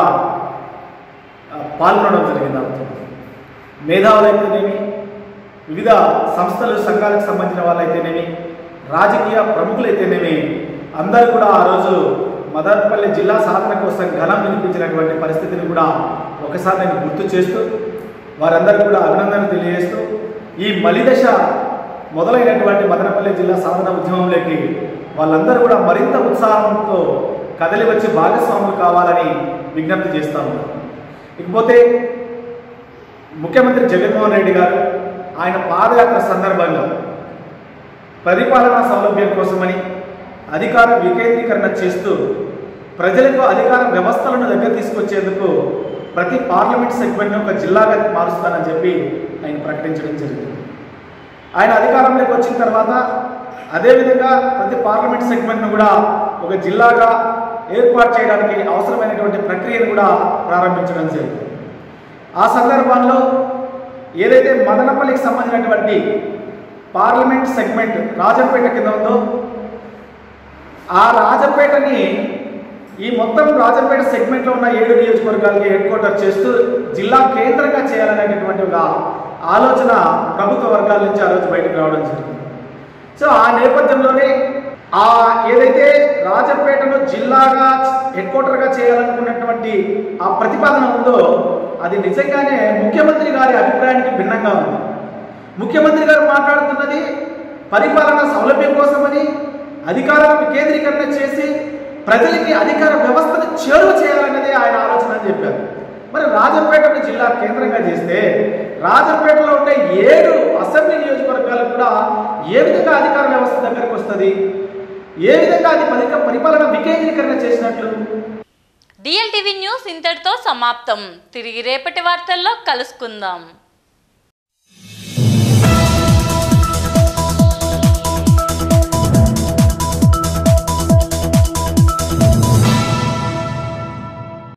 Speaker 13: ఆ, పాల్గొనడం జరిగింది ఆ ఉద్యమం మేధావులైతేనేమి వివిధ సంస్థలు సంఘాలకు సంబంధించిన వాళ్ళైతేనేమి రాజకీయ ప్రముఖులైతేనేమి అందరూ కూడా ఆ రోజు మదనపల్లి జిల్లా సాధన కోసం ఘనం వినిపించినటువంటి పరిస్థితిని కూడా ఒకసారి నేను గుర్తు చేస్తూ వారందరూ కూడా అభినందనలు తెలియజేస్తూ ఈ మలిదశ మొదలైనటువంటి మదనపల్లి జిల్లా సాధన ఉద్యమంలోకి వాళ్ళందరూ కూడా మరింత ఉత్సాహంతో కదలి వచ్చి భాగస్వాములు కావాలని విజ్ఞప్తి చేస్తా ఉన్నారు ఇకపోతే ముఖ్యమంత్రి జగన్మోహన్ రెడ్డి గారు ఆయన పాదయాత్ర సందర్భంగా పరిపాలనా సౌలభ్యం కోసమని అధికార వికేంద్రీకరణ చేస్తూ ప్రజలకు అధికార వ్యవస్థలను దగ్గర తీసుకొచ్చేందుకు ప్రతి పార్లమెంట్ సెగ్మెంట్ను ఒక జిల్లాగా మారుస్తానని చెప్పి ఆయన ప్రకటించడం జరిగింది ఆయన అధికారంలోకి వచ్చిన తర్వాత అదేవిధంగా ప్రతి పార్లమెంట్ సెగ్మెంట్ను కూడా ఒక జిల్లాగా ఏర్పాటు చేయడానికి అవసరమైనటువంటి ప్రక్రియను కూడా ప్రారంభించడం జరిగింది ఆ సందర్భంలో ఏదైతే మదనపల్లికి సంబంధించినటువంటి పార్లమెంట్ సెగ్మెంట్ రాజంపేట కింద ఉందో ఆ రాజంపేటని ఈ మొత్తం రాజంపేట సెగ్మెంట్లో ఉన్న ఏడు నియోజకవర్గాలకి హెడ్ క్వార్టర్ చేస్తూ జిల్లా కేంద్రంగా చేయాలనేటటువంటి ఒక ఆలోచన ప్రభుత్వ వర్గాల నుంచి ఆ రోజు బయటకు రావడం జరిగింది సో ఆ నేపథ్యంలోనే ఆ ఏదైతే రాజంపేటను జిల్లాగా హెడ్ క్వార్టర్గా చేయాలనుకున్నటువంటి ఆ ప్రతిపాదన ఉందో అది నిజంగానే ముఖ్యమంత్రి గారి అభిప్రాయానికి భిన్నంగా ఉంది ముఖ్యమంత్రి గారు మాట్లాడుతున్నది పరిపాలన సౌలభ్యం కోసమని అధికారాలను వికేంద్రీకరణ చేసి ప్రజలకి అధికార వ్యవస్థను చేరువ చేయాలన్నదే ఆయన ఆలోచన అని చెప్పారు మరి రాజంపేటను జిల్లా కేంద్రంగా చేస్తే రాజంపేటలో ఉండే ఏడు అసెంబ్లీ నియోజకవర్గాలు కూడా ఏ విధంగా అధికార వ్యవస్థ దగ్గరకు వస్తుంది ఏ విధంగా అది పరిక పరిపాలన వికేంద్రీకరణ చేసినట్లు
Speaker 1: డిఎల్టీవీ న్యూస్ ఇంతటితో సమాప్తం తిరిగి రేపటి వార్తల్లో కలుసుకుందాం